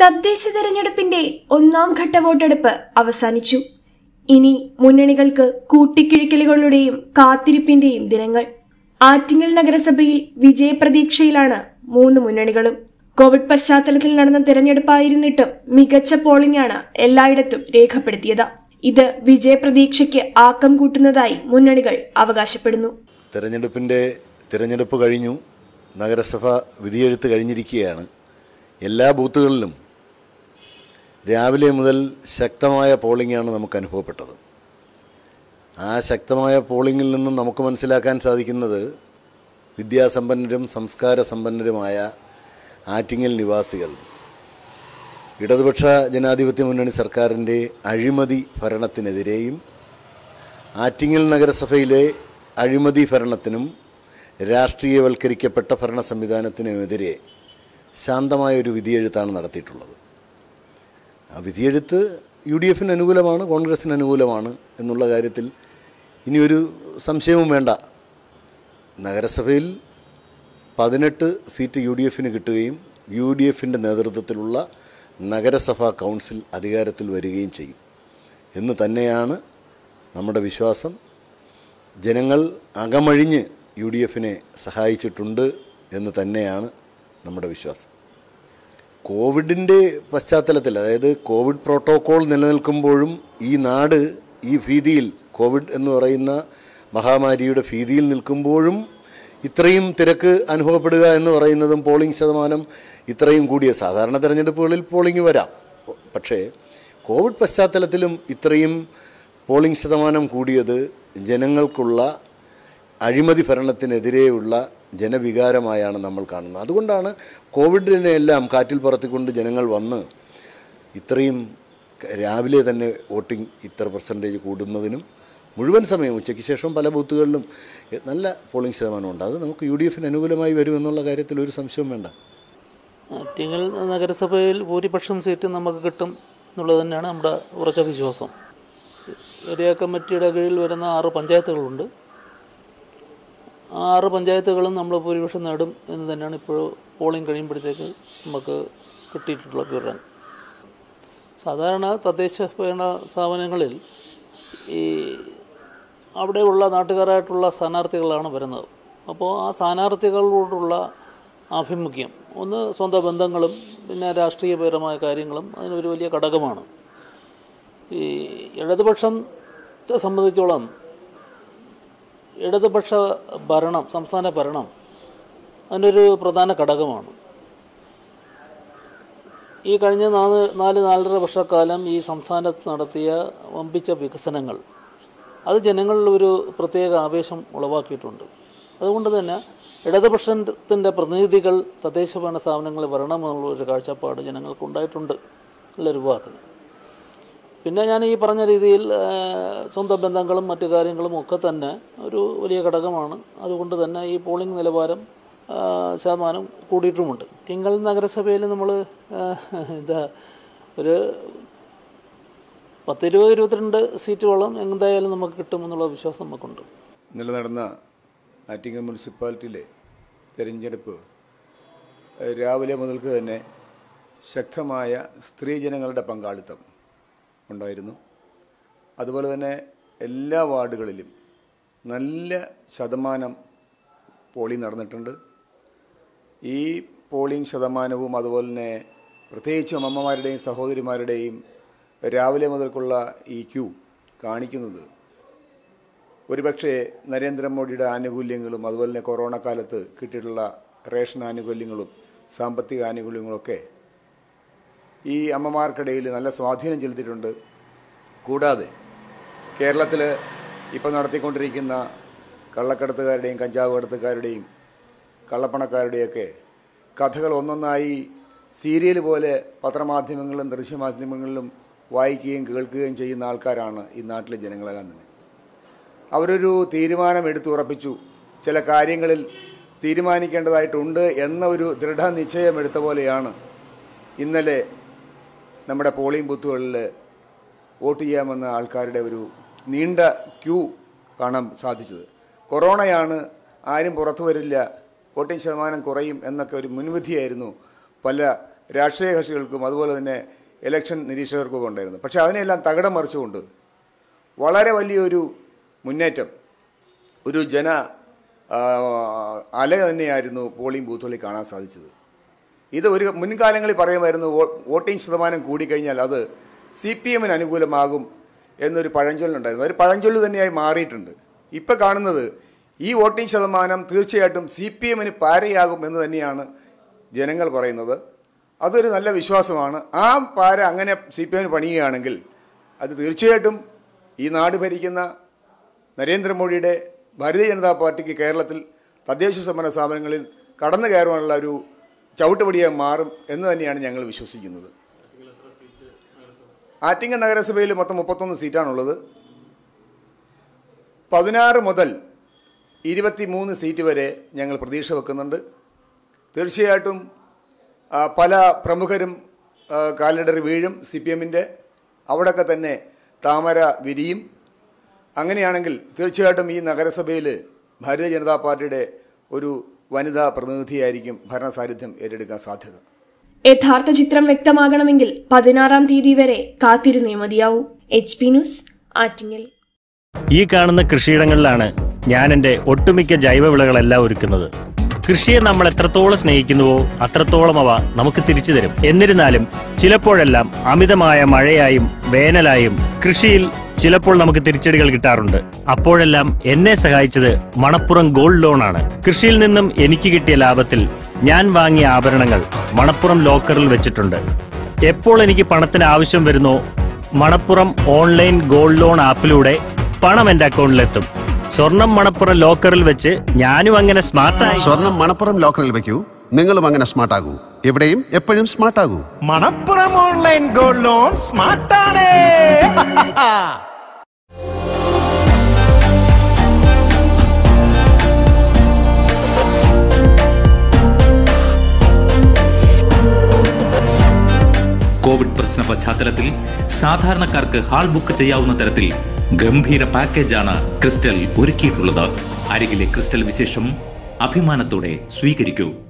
തദ്ദേശ തെരഞ്ഞെടുപ്പിന്റെ ഒന്നാം ഘട്ട വോട്ടെടുപ്പ് അവസാനിച്ചു ഇനി മുന്നണികൾക്ക് കൂട്ടിക്കിഴിക്കലുകളുടെയും കാത്തിരിപ്പിന്റെയും ദിനങ്ങൾ ആറ്റിങ്ങൽ നഗരസഭയിൽ വിജയപ്രതീക്ഷയിലാണ് മൂന്ന് മുന്നണികളും കോവിഡ് പശ്ചാത്തലത്തിൽ നടന്ന തെരഞ്ഞെടുപ്പായിരുന്നിട്ടും മികച്ച പോളിംഗാണ് എല്ലായിടത്തും രേഖപ്പെടുത്തിയത് ഇത് വിജയപ്രതീക്ഷയ്ക്ക് ആക്കം കൂട്ടുന്നതായി മുന്നണികൾ അവകാശപ്പെടുന്നു തെരഞ്ഞെടുപ്പിൻ്റെ തിരഞ്ഞെടുപ്പ് കഴിഞ്ഞു നഗരസഭ വിധിയെഴുത്ത് കഴിഞ്ഞിരിക്കുകയാണ് എല്ലാ ബൂത്തുകളിലും രാവിലെ മുതൽ ശക്തമായ പോളിംഗാണ് നമുക്ക് അനുഭവപ്പെട്ടത് ആ ശക്തമായ പോളിംഗിൽ നിന്നും നമുക്ക് മനസ്സിലാക്കാൻ സാധിക്കുന്നത് വിദ്യാസമ്പന്നരും സംസ്കാര സമ്പന്നരുമായ ആറ്റിങ്ങൽ നിവാസികൾ ഇടതുപക്ഷ ജനാധിപത്യ മുന്നണി സർക്കാരിൻ്റെ അഴിമതി ഭരണത്തിനെതിരെയും ആറ്റിങ്ങൽ നഗരസഭയിലെ അഴിമതി ഭരണത്തിനും രാഷ്ട്രീയവൽക്കരിക്കപ്പെട്ട ഭരണ സംവിധാനത്തിനുമെതിരെ ശാന്തമായ ഒരു വിധിയെഴുത്താണ് നടത്തിയിട്ടുള്ളത് ആ വിധിയെഴുത്ത് യു ഡി എഫിന് അനുകൂലമാണ് കോൺഗ്രസിന് അനുകൂലമാണ് എന്നുള്ള കാര്യത്തിൽ ഇനിയൊരു സംശയവും വേണ്ട നഗരസഭയിൽ പതിനെട്ട് സീറ്റ് യു ഡി എഫിന് കിട്ടുകയും യു ഡി എഫിൻ്റെ നേതൃത്വത്തിലുള്ള നഗരസഭാ കൗൺസിൽ അധികാരത്തിൽ വരികയും ചെയ്യും എന്ന് തന്നെയാണ് നമ്മുടെ വിശ്വാസം ജനങ്ങൾ അകമഴിഞ്ഞ് യു ഡി എഫിനെ സഹായിച്ചിട്ടുണ്ട് എന്ന് തന്നെയാണ് നമ്മുടെ വിശ്വാസം കോവിഡിൻ്റെ പശ്ചാത്തലത്തിൽ അതായത് കോവിഡ് പ്രോട്ടോകോൾ നിലനിൽക്കുമ്പോഴും ഈ നാട് ഈ ഭീതിയിൽ കോവിഡ് എന്ന് പറയുന്ന മഹാമാരിയുടെ ഭീതിയിൽ നിൽക്കുമ്പോഴും ഇത്രയും തിരക്ക് അനുഭവപ്പെടുക എന്ന് പറയുന്നതും പോളിംഗ് ശതമാനം ഇത്രയും കൂടിയ സാധാരണ തെരഞ്ഞെടുപ്പുകളിൽ പോളിംഗ് വരാം പക്ഷേ കോവിഡ് പശ്ചാത്തലത്തിലും ഇത്രയും പോളിംഗ് ശതമാനം കൂടിയത് ജനങ്ങൾക്കുള്ള അഴിമതി ഭരണത്തിനെതിരെയുള്ള ജനവികാരമായാണ് നമ്മൾ കാണുന്നത് അതുകൊണ്ടാണ് കോവിഡിനെ എല്ലാം കാറ്റിൽ പറത്തിക്കൊണ്ട് ജനങ്ങൾ വന്ന് ഇത്രയും രാവിലെ തന്നെ വോട്ടിംഗ് ഇത്ര പെർസെൻറ്റേജ് കൂടുന്നതിനും മുഴുവൻ സമയം ഉച്ചയ്ക്ക് ശേഷം പല ബൂത്തുകളിലും നല്ല പോളിംഗ് ശതമാനമുണ്ട് അത് നമുക്ക് യു ഡി എഫിന് അനുകൂലമായി വരുമെന്നുള്ള കാര്യത്തിൽ ഒരു സംശയവും വേണ്ട ആറ്റിങ്ങൽ നഗരസഭയിൽ ഭൂരിപക്ഷം സീറ്റ് നമുക്ക് കിട്ടും എന്നുള്ളത് തന്നെയാണ് നമ്മുടെ ഉറച്ച വിശ്വാസം ഏരിയ കമ്മിറ്റിയുടെ കീഴിൽ വരുന്ന ആറ് പഞ്ചായത്തുകളുണ്ട് ആ ആറ് പഞ്ചായത്തുകളും നമ്മൾ ഭൂരിപക്ഷം നേടും എന്ന് തന്നെയാണ് ഇപ്പോൾ പോളിംഗ് കഴിയുമ്പോഴത്തേക്ക് നമുക്ക് കിട്ടിയിട്ടുള്ള വിവരം സാധാരണ തദ്ദേശ ഭരണ സ്ഥാപനങ്ങളിൽ ഈ അവിടെയുള്ള നാട്ടുകാരായിട്ടുള്ള സ്ഥാനാർത്ഥികളാണ് വരുന്നത് അപ്പോൾ ആ സ്ഥാനാർത്ഥികളോടുള്ള ആഭിമുഖ്യം ഒന്ന് സ്വന്തം ബന്ധങ്ങളും പിന്നെ രാഷ്ട്രീയപരമായ കാര്യങ്ങളും അതിനൊരു വലിയ ഘടകമാണ് ഈ ഇടതുപക്ഷത്തെ സംബന്ധിച്ചോളം ഇടതുപക്ഷ ഭരണം സംസ്ഥാന ഭരണം അതിനൊരു പ്രധാന ഘടകമാണ് ഈ കഴിഞ്ഞ നാല് നാല് നാലര വർഷക്കാലം ഈ സംസ്ഥാനത്ത് നടത്തിയ വമ്പിച്ച വികസനങ്ങൾ അത് ജനങ്ങളിൽ ഒരു പ്രത്യേക ആവേശം ഉളവാക്കിയിട്ടുണ്ട് അതുകൊണ്ട് തന്നെ ഇടതുപക്ഷത്തിൻ്റെ പ്രതിനിധികൾ തദ്ദേശ ഭരണ സ്ഥാപനങ്ങളിൽ വരണമെന്നുള്ള ഒരു കാഴ്ചപ്പാട് ജനങ്ങൾക്കുണ്ടായിട്ടുണ്ട് നല്ലൊരു വിഭാഗത്തിന് പിന്നെ ഞാൻ ഈ പറഞ്ഞ രീതിയിൽ ആ, സ്വന്തം ബന്ധങ്ങളും മറ്റു കാര്യങ്ങളും ഒക്കെ തന്നെ ഒരു വലിയ ഘടകമാണ് അതുകൊണ്ട് തന്നെ ഈ പോളിംഗ് നിലവാരം ആ, ശതമാനം കൂടിയിട്ടുമുണ്ട് തിങ്കൾ നഗരസഭയിൽ നമ്മൾ എന്താ ഒരു പത്തിരുപത് ഇരുപത്തിരണ്ട് സീറ്റുകളും എന്തായാലും നമുക്ക് കിട്ടുമെന്നുള്ള വിശ്വാസം നമുക്കുണ്ട് ഇന്നലെ നടന്ന ആറ്റിങ്ങൽ മുനിസിപ്പാലിറ്റിയിലെ തെരഞ്ഞെടുപ്പ് ഏഹ്, രാവിലെ മുതൽക്ക് തന്നെ ശക്തമായ സ്ത്രീജനങ്ങളുടെ പങ്കാളിത്തം ഉണ്ടായിരുന്നു അതുപോലെ തന്നെ എല്ലാ വാർഡുകളിലും നല്ല ശതമാനം പോളിംഗ് നടന്നിട്ടുണ്ട് ഈ പോളിംഗ് ശതമാനവും അതുപോലെ തന്നെ പ്രത്യേകിച്ചും അമ്മമാരുടെയും സഹോദരിമാരുടെയും രാവിലെ മുതൽക്കുള്ള ഈ ക്യൂ കാണിക്കുന്നത് ഒരുപക്ഷെ നരേന്ദ്രമോദിയുടെ ആനുകൂല്യങ്ങളും അതുപോലെ തന്നെ കൊറോണ കാലത്ത് കിട്ടിയിട്ടുള്ള റേഷൻ ആനുകൂല്യങ്ങളും സാമ്പത്തിക ആനുകൂല്യങ്ങളൊക്കെ ഈ അമ്മമാർക്കിടയിൽ നല്ല സ്വാധീനം ചെലുത്തിയിട്ടുണ്ട് കൂടാതെ കേരളത്തിൽ ഇപ്പോൾ നടത്തിക്കൊണ്ടിരിക്കുന്ന കള്ളക്കടത്തുകാരുടെയും കഞ്ചാവ് കടത്തുകാരുടെയും കള്ളപ്പണക്കാരുടെയൊക്കെ കഥകൾ ഒന്നൊന്നായി സീരിയൽ പോലെ പത്രമാധ്യമങ്ങളിലും ദൃശ്യമാധ്യമങ്ങളിലും വായിക്കുകയും കേൾക്കുകയും ചെയ്യുന്ന ആൾക്കാരാണ് ഈ നാട്ടിലെ ജനങ്ങളെല്ലാം തന്നെ അവരൊരു തീരുമാനം എടുത്തുറപ്പിച്ചു ചില കാര്യങ്ങളിൽ തീരുമാനിക്കേണ്ടതായിട്ടുണ്ട് എന്ന ഒരു ദൃഢനിശ്ചയം എടുത്ത പോലെയാണ് ഇന്നലെ നമ്മുടെ പോളിംഗ് ബൂത്തുകളിൽ വോട്ട് ചെയ്യാമെന്ന ആൾക്കാരുടെ ഒരു നീണ്ട ക്യൂ കാണാൻ സാധിച്ചത് കൊറോണയാണ് ആരും പുറത്തു വരില്ല വോട്ടിംഗ് ശതമാനം കുറയും എന്നൊക്കെ ഒരു മുൻവിധിയായിരുന്നു പല രാഷ്ട്രീയ കക്ഷികൾക്കും അതുപോലെ തന്നെ ഇലക്ഷൻ നിരീക്ഷകർക്കും ഒക്കെ ഉണ്ടായിരുന്നു പക്ഷേ അതിനെല്ലാം തകിടം മറിച്ചുകൊണ്ട് വളരെ വലിയൊരു മുന്നേറ്റം ഒരു ജന ആ, അല തന്നെയായിരുന്നു പോളിംഗ് ബൂത്തുകളിൽ കാണാൻ സാധിച്ചത് ഇത് ഒരു മുൻകാലങ്ങളിൽ പറയുമായിരുന്നു വോ- വോട്ടിംഗ് ശതമാനം കൂടിക്കഴിഞ്ഞാൽ അത് സി പി എമ്മിന് അനുകൂലമാകും എന്നൊരു പഴഞ്ചൊല്ലുണ്ടായിരുന്നു ഒരു പഴഞ്ചൊല്ല് തന്നെയായി മാറിയിട്ടുണ്ട് ഇപ്പം കാണുന്നത് ഈ വോട്ടിംഗ് ശതമാനം തീർച്ചയായിട്ടും സി പി എമ്മിന് പാരയാകും എന്ന് തന്നെയാണ് ജനങ്ങൾ പറയുന്നത് അതൊരു നല്ല വിശ്വാസമാണ് ആ പാര അങ്ങനെ സി പി എമ്മിന് പണിയുകയാണെങ്കിൽ അത് തീർച്ചയായിട്ടും ഈ നാട് ഭരിക്കുന്ന നരേന്ദ്രമോദിയുടെ ഭാരതീയ ജനതാ പാർട്ടിക്ക് കേരളത്തിൽ തദ്ദേശ സ്വയംഭരണ സ്ഥാപനങ്ങളിൽ കടന്നു കയറുവാനുള്ള ഒരു ചവിട്ടുപടിയായി മാറും എന്ന് തന്നെയാണ് ഞങ്ങൾ വിശ്വസിക്കുന്നത് ആറ്റിങ്ങൽ നഗരസഭയിൽ മൊത്തം മുപ്പത്തൊന്ന് സീറ്റാണുള്ളത് പതിനാറ് മുതൽ ഇരുപത്തി മൂന്ന് സീറ്റ് വരെ ഞങ്ങൾ പ്രതീക്ഷ വെക്കുന്നുണ്ട് തീർച്ചയായിട്ടും ആ, പല പ്രമുഖരും ആ, കാലിടറി വീഴും സി പി എമ്മിൻ്റെ അവിടെയൊക്കെ തന്നെ താമര വിരിയും അങ്ങനെയാണെങ്കിൽ തീർച്ചയായിട്ടും ഈ നഗരസഭയിൽ ഭാരതീയ ജനതാ പാർട്ടിയുടെ ഒരു വനിതാ പ്രതിനിധിയായിരിക്കും ഭരണസാന്നിധ്യം ഏറ്റെടുക്കാൻ സാധ്യത യഥാർത്ഥ ചിത്രം വ്യക്തമാകണമെങ്കിൽ പതിനാറാം തീയതി വരെ കാത്തിരുന്നേ മതിയാവൂ എച്ച് പി ന്യൂസ് ആറ്റിങ്ങൽ ഈ കാണുന്ന കൃഷിയിടങ്ങളിലാണ് ഞാൻ എൻ്റെ ഒട്ടുമിക്ക ജൈവവിളകളെല്ലാം ഒരുക്കുന്നത് കൃഷിയെ നമ്മൾ എത്രത്തോളം സ്നേഹിക്കുന്നുവോ അത്രത്തോളം അവ നമുക്ക് തിരിച്ചു തരും എന്നിരുന്നാലും ചിലപ്പോഴെല്ലാം അമിതമായ മഴയായും വേനലായും കൃഷിയിൽ ചിലപ്പോൾ നമുക്ക് തിരിച്ചടികൾ കിട്ടാറുണ്ട് അപ്പോഴെല്ലാം എന്നെ സഹായിച്ചത് മണപ്പുറം ഗോൾഡ് ലോൺ ആണ് കൃഷിയിൽ നിന്നും എനിക്ക് കിട്ടിയ ലാഭത്തിൽ ഞാൻ വാങ്ങിയ ആഭരണങ്ങൾ മണപ്പുറം ലോക്കറിൽ വെച്ചിട്ടുണ്ട് എപ്പോൾ എനിക്ക് പണത്തിന് ആവശ്യം വരുന്നോ മണപ്പുറം ഓൺലൈൻ ഗോൾഡ് ലോൺ ആപ്പിലൂടെ പണം എന്റെ അക്കൗണ്ടിലെത്തും സ്വർണം മണപ്പുറം ലോക്കറിൽ വെച്ച് ഞാനും അങ്ങനെ സ്മാർട്ടായി സ്വർണം മണപ്പുറം ലോക്കറിൽ വെക്കൂ നിങ്ങളും അങ്ങനെ സ്മാർട്ട് ആകൂ എവിടെയും എപ്പോഴും സ്മാർട്ട് ആകൂ മണപ്പുറം ഓൺലൈൻ ഗോൾഡ് ലോൺ സ്മാർട്ടാണ് കോവിഡ് പ്രശ്ന പശ്ചാത്തലത്തിൽ സാധാരണക്കാർക്ക് ഹാൾ ബുക്ക് ചെയ്യാവുന്ന തരത്തിൽ ഗംഭീര പാക്കേജാണ് ക്രിസ്റ്റൽ ഒരുക്കിയിട്ടുള്ളത് അരികിലെ ക്രിസ്റ്റൽ വിശേഷം അഭിമാനത്തോടെ സ്വീകരിക്കൂ